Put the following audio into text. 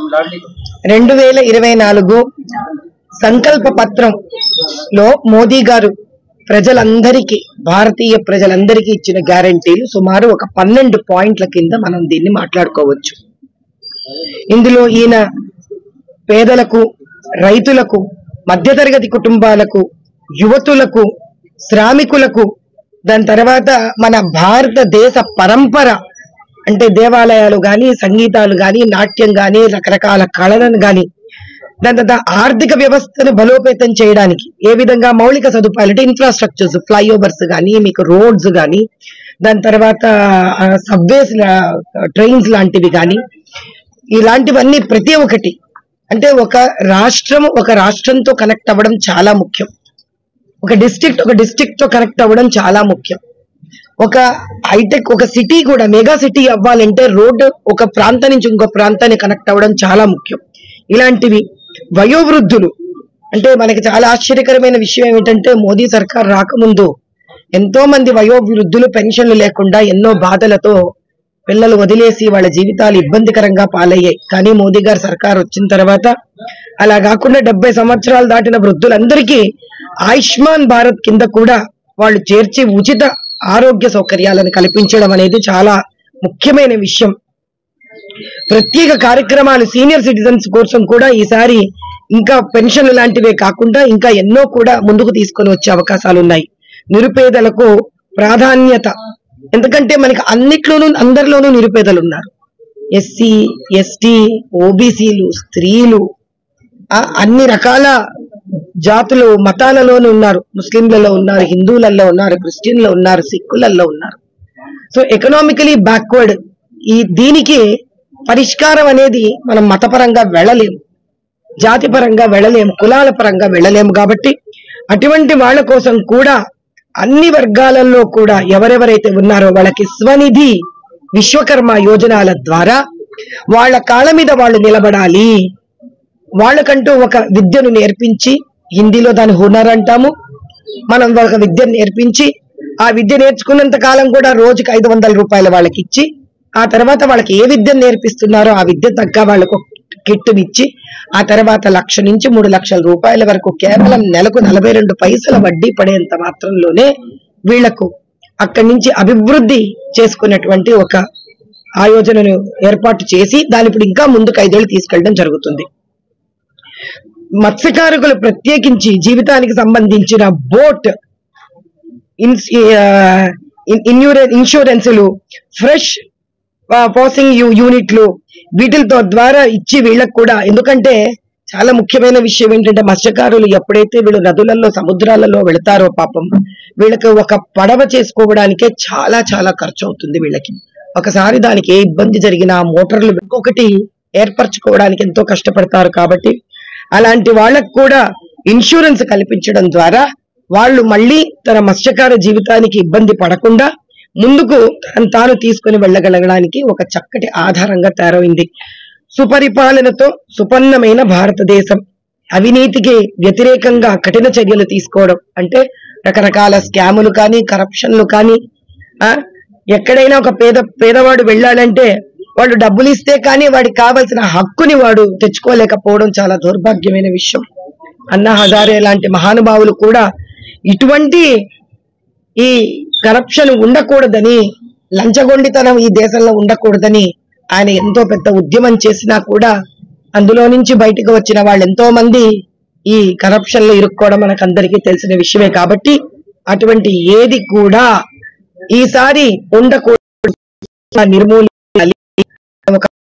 రెండు వేల ఇరవై నాలుగు సంకల్ప పత్రంలో మోదీ గారు ప్రజలందరికీ భారతీయ ప్రజలందరికీ ఇచ్చిన గ్యారంటీలు సుమారు ఒక పన్నెండు పాయింట్ల కింద మనం దీన్ని మాట్లాడుకోవచ్చు ఇందులో ఈయన పేదలకు రైతులకు మధ్యతరగతి కుటుంబాలకు యువతులకు శ్రామికులకు దాని తర్వాత మన భారతదేశ పరంపర అంటే దేవాలయాలు గాని సంగీతాలు గాని నాట్యం గాని రకరకాల కళలను గాని దాని తర్వాత ఆర్థిక వ్యవస్థను బలోపేతం చేయడానికి ఏ విధంగా మౌలిక సదుపాయాలు అంటే ఇన్ఫ్రాస్ట్రక్చర్స్ ఫ్లైఓవర్స్ కానీ మీకు రోడ్స్ కానీ దాని తర్వాత సబ్వేస్ ట్రైన్స్ లాంటివి కానీ ఇలాంటివన్నీ ప్రతి ఒక్కటి అంటే ఒక రాష్ట్రం ఒక రాష్ట్రంతో కనెక్ట్ అవ్వడం చాలా ముఖ్యం ఒక డిస్ట్రిక్ట్ ఒక డిస్ట్రిక్ట్ తో కనెక్ట్ అవ్వడం చాలా ముఖ్యం ఒక హైటెక్ ఒక సిటీ కూడా మెగా సిటీ అవ్వాలంటే రోడ్డు ఒక ప్రాంతం నుంచి ఇంకో ప్రాంతాన్ని కనెక్ట్ అవ్వడం చాలా ముఖ్యం ఇలాంటివి వయోవృద్ధులు అంటే మనకి చాలా ఆశ్చర్యకరమైన విషయం ఏమిటంటే మోదీ సర్కార్ రాకముందు ఎంతో మంది వయోవృద్ధులు పెన్షన్లు లేకుండా ఎన్నో బాధలతో పిల్లలు వదిలేసి వాళ్ళ జీవితాలు ఇబ్బందికరంగా పాలయ్యాయి కానీ మోదీ గారి సర్కార్ వచ్చిన తర్వాత అలా కాకుండా డెబ్బై సంవత్సరాలు దాటిన వృద్ధులందరికీ ఆయుష్మాన్ భారత్ కింద కూడా వాళ్ళు చేర్చి ఉచిత ఆరోగ్య సౌకర్యాలను కల్పించడం అనేది చాలా ముఖ్యమైన విషయం ప్రత్యేక కార్యక్రమాలు సీనియర్ సిటిజన్స్ కోసం కూడా ఈసారి ఇంకా పెన్షన్లు లాంటివే కాకుండా ఇంకా ఎన్నో కూడా ముందుకు తీసుకొని వచ్చే అవకాశాలు ఉన్నాయి నిరుపేదలకు ప్రాధాన్యత ఎందుకంటే మనకి అన్నిట్లోనూ అందరిలోనూ నిరుపేదలు ఉన్నారు ఎస్సీ ఎస్టీ ఓబీసీలు స్త్రీలు ఆ, అన్ని రకాల జాతులు మతాలలోనూ ఉన్నారు ముస్లింలలో ఉన్నారు హిందువులలో ఉన్నారు క్రిస్టియన్లో ఉన్నారు సిక్కులలో ఉన్నారు సో ఎకనామికలీ బ్యాక్వర్డ్ ఈ దీనికి పరిష్కారం అనేది మనం మతపరంగా వెళ్ళలేము జాతి పరంగా వెళ్ళలేము కులాల పరంగా వెళ్ళలేము కాబట్టి అటువంటి వాళ్ళ కోసం కూడా అన్ని వర్గాలలో కూడా ఎవరెవరైతే ఉన్నారో వాళ్ళకి స్వనిధి విశ్వకర్మ యోజనాల ద్వారా వాళ్ళ కాళ్ళ మీద వాళ్ళు నిలబడాలి వాళ్ళకంటూ ఒక విద్యను నేర్పించి హిందీలో దాని హునర్ అంటాము మనం ఒక విద్యను నేర్పించి ఆ విద్య నేర్చుకున్నంత కాలం కూడా రోజుకి ఐదు వందల రూపాయలు వాళ్ళకి ఇచ్చి ఆ తర్వాత వాళ్ళకి ఏ విద్యను నేర్పిస్తున్నారో ఆ విద్య తగ్గ వాళ్ళకు కిట్ ఇచ్చి ఆ తర్వాత లక్ష నుంచి మూడు లక్షల రూపాయల వరకు కేవలం నెలకు నలభై రెండు పైసల వడ్డీ పడేంత మాత్రంలోనే వీళ్లకు అక్కడి నుంచి అభివృద్ధి చేసుకున్నటువంటి ఒక ఆయోజనను ఏర్పాటు చేసి దాని ఇప్పుడు ఇంకా ముందుకు ఐదేళ్లు తీసుకెళ్ళడం జరుగుతుంది మత్స్యకారులు ప్రత్యేకించి జీవితానికి సంబంధించిన బోట్ ఇన్సూరెన్సులు ఫ్రెష్ పాసింగ్ యూనిట్లు వీటితో ద్వారా ఇచ్చి వీళ్ళకి కూడా ఎందుకంటే చాలా ముఖ్యమైన విషయం ఏంటంటే మత్స్యకారులు ఎప్పుడైతే వీళ్ళు నదులలో సముద్రాలలో వెళతారో పాపం వీళ్ళకి ఒక పడవ చేసుకోవడానికే చాలా చాలా ఖర్చు అవుతుంది వీళ్ళకి ఒకసారి దానికి ఏ ఇబ్బంది జరిగినా మోటార్లు ఇంకొకటి ఏర్పరచుకోవడానికి ఎంతో కష్టపడతారు కాబట్టి అలాంటి వాళ్ళకు కూడా ఇన్సూరెన్స్ కల్పించడం ద్వారా వాళ్ళు మళ్ళీ తన మత్స్యకార జీవితానికి ఇబ్బంది పడకుండా ముందుకు తనను తాను తీసుకుని వెళ్ళగలగడానికి ఒక చక్కటి ఆధారంగా తయారైంది సుపరిపాలనతో సుపన్నమైన భారతదేశం అవినీతికి వ్యతిరేకంగా కఠిన చర్యలు తీసుకోవడం అంటే రకరకాల స్కాములు కానీ కరప్షన్లు కానీ ఆ ఎక్కడైనా ఒక పేద పేదవాడు వెళ్ళాలంటే వాడు డబ్బులు ఇస్తే కానీ వాడికి కావలసిన హక్కుని వాడు తెచ్చుకోలేకపోవడం చాలా దౌర్భాగ్యమైన విషయం అన్నా హజారే లాంటి మహానుభావులు కూడా ఇటువంటి ఈ కరప్షన్ ఉండకూడదని లంచగొండితనం ఈ దేశంలో ఉండకూడదని ఆయన ఎంతో పెద్ద ఉద్యమం చేసినా కూడా అందులో నుంచి బయటకు వచ్చిన వాళ్ళు ఎంతో మంది ఈ కరప్షన్ లో ఇరుక్కోవడం మనకు అందరికీ తెలిసిన విషయమే కాబట్టి అటువంటి ఏది కూడా ఈసారి ఉండకూడదు నిర్మూలి ఒక